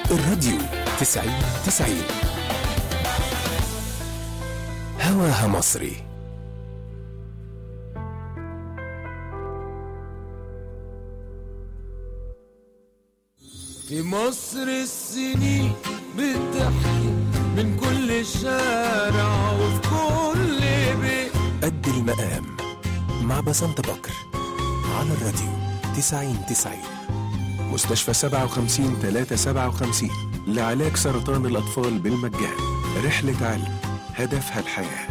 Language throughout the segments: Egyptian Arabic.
الراديو تسعين تسعين هواها مصري في مصر السنين بتحكي من كل شارع وفي كل بيت قد المقام مع بسنت بكر على الراديو تسعين تسعين مستشفى سبعة وخمسين تلاتة سبعة وخمسين لعلاج سرطان الأطفال بالمجان رحلة علم هدفها الحياه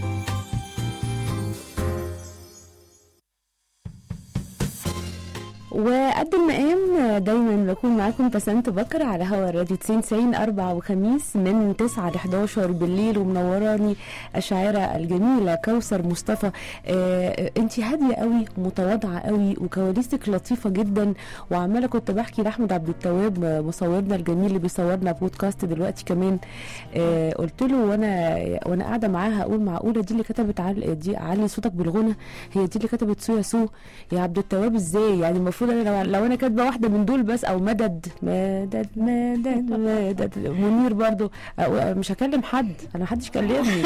وقد المقام دايما بكون معاكم بسنت بكر على هوا الراديو 90 90 أربع وخميس من 9 ل 11 بالليل ومنوراني الشاعرة الجميلة كوثر مصطفى آه انت هادية قوي متواضعة قوي وكواليسك لطيفة جدا وعمالة كنت بحكي لأحمد عبد التواب مصورنا الجميل اللي بيصورنا بودكاست دلوقتي كمان آه قلت له وانا وانا قاعدة معاها اقول معقولة دي اللي كتبت علي دي علي صوتك بالغنى هي دي اللي كتبت سو يا سو يا عبد التواب ازاي يعني المفروض انا لو, لو انا كاتبه واحده من دول بس او مدد مدد مدد مدد منير برضو أو مش هكلم حد انا محدش كلمني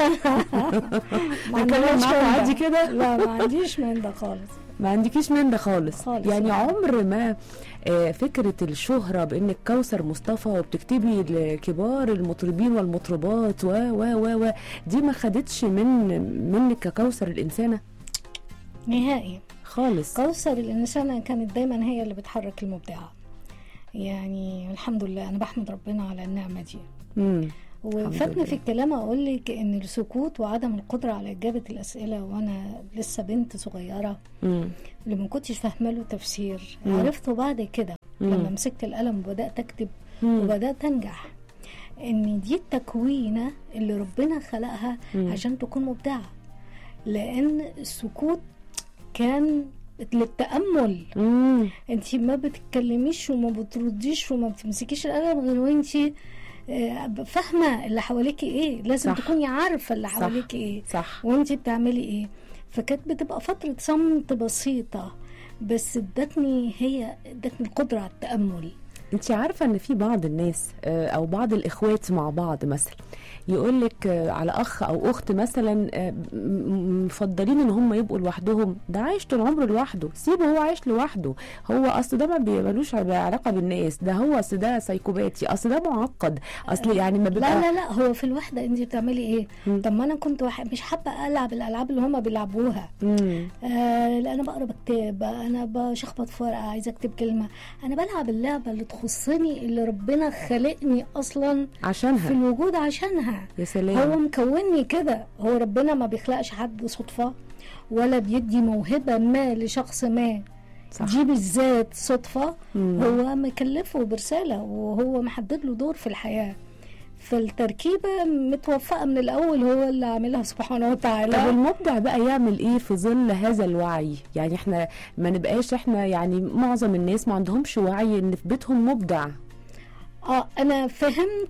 ما هكلم عندناش معاك من ده. عادي كده لا ما عنديش من ده خالص ما عندكيش من ده خالص, خالص يعني يعني. عمر ما آه، فكرة الشهرة بانك كوثر مصطفى وبتكتبي لكبار المطربين والمطربات و و و و دي ما خدتش من منك ككوثر الانسانة نهائي خالص كوثر الإنسانة كانت دايما هي اللي بتحرك المبدعة يعني الحمد لله أنا بحمد ربنا على النعمة دي مم. وفاتنا لله. في الكلام أقول لك إن السكوت وعدم القدرة على إجابة الأسئلة وأنا لسه بنت صغيرة مم. اللي ما كنتش فاهمة له تفسير مم. عرفته بعد كده مم. لما مسكت القلم وبدأت أكتب مم. وبدأت أنجح إن دي التكوينة اللي ربنا خلقها مم. عشان تكون مبدعة لأن السكوت كان للتأمل مم. انت ما بتتكلميش وما بترديش وما بتمسكيش القلم غير وانت آه، فاهمة اللي حواليكي ايه لازم صح. تكوني عارفة اللي صح. حواليكي ايه صح وانت بتعملي ايه فكانت بتبقى فترة صمت بسيطة بس ادتني هي ادتني القدرة على التأمل انت عارفه ان في بعض الناس آه، او بعض الاخوات مع بعض مثلا يقول لك على اخ او اخت مثلا آه، م- م- مفضلين ان هم يبقوا لوحدهم ده عايش طول عمره لوحده سيبه هو عايش لوحده هو اصل ده ما بيبقالوش علاقه بالناس ده هو اصل ده سايكوباتي اصل ده معقد اصل يعني ما بيبقى لا لا لا هو في الوحدة انت بتعملي ايه مم. طب ما انا كنت واحد مش حابة العب الالعاب اللي هما بيلعبوها مم. آه لا انا بقرا بكتاب انا بشخبط في ورقه عايزه اكتب كلمه انا بلعب اللعبه اللي تخصني اللي ربنا خلقني اصلا في عشانها الوجود عشانها يا هو سلام مكونني كده هو ربنا ما بيخلقش حد صدفه ولا بيدي موهبه ما لشخص ما صح. دي بالذات صدفه مم. هو مكلفه برساله وهو محدد له دور في الحياه فالتركيبه متوفقه من الاول هو اللي عاملها سبحانه وتعالى طب المبدع بقى يعمل ايه في ظل هذا الوعي يعني احنا ما نبقاش احنا يعني معظم الناس ما عندهمش وعي ان في بيتهم مبدع اه انا فهمت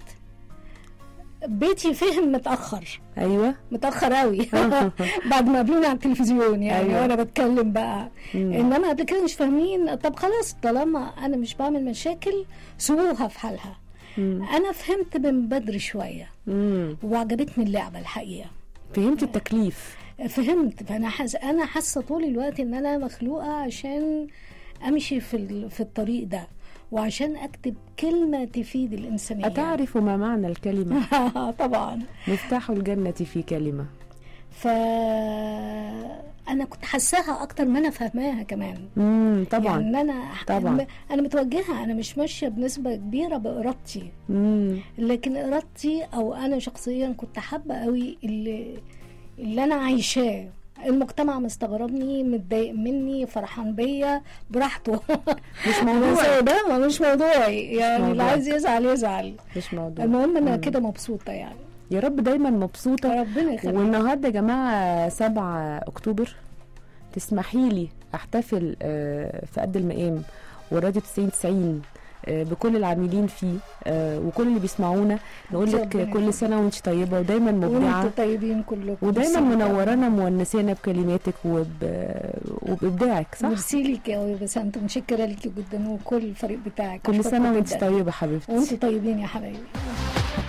بيتي فهم متاخر ايوه متاخر قوي بعد ما قابلوني على التلفزيون يعني أيوة. أيوة. وانا بتكلم بقى مم. انما قبل كده مش فاهمين طب خلاص طالما انا مش بعمل مشاكل سيبوها في حالها مم. انا فهمت من بدري شويه مم. وعجبتني اللعبه الحقيقه فهمت التكليف فهمت فانا حس... انا حاسه طول الوقت ان انا مخلوقه عشان امشي في ال... في الطريق ده وعشان اكتب كلمه تفيد الانسانيه أتعرف ما معنى الكلمة طبعا مفتاح الجنة في كلمة ف انا كنت حاساها اكتر ما انا فاهماها كمان مم. طبعا يعني انا طبعا. انا متوجهه انا مش ماشيه بنسبه كبيره بارادتي مم. لكن ارادتي او انا شخصيا كنت حابه قوي اللي اللي انا عايشاه المجتمع مستغربني متضايق مني فرحان بيا براحته مش بس موضوع ده ما مش موضوعي يعني اللي موضوعك. عايز يزعل يزعل مش موضوع المهم انا مم. كده مبسوطه يعني يا رب دايما مبسوطة ربنا يخليك والنهارده يا جماعة 7 أكتوبر تسمحي لي أحتفل آه، في قد المقام والراديو 90 90 آه، بكل العاملين فيه آه، وكل اللي بيسمعونا نقول لك ربنا كل سنه وانت طيبه ودايما مبدعه وانتوا طيبين كلكم ودايما ميرسي لك. منورانا مونسانا بكلماتك وب... وبابداعك صح ميرسي لك يا بس انت متشكره لك جدا وكل الفريق بتاعك كل أشكركم سنه وانت جداً. طيبه حبيبتي وانتوا طيبين يا حبايبي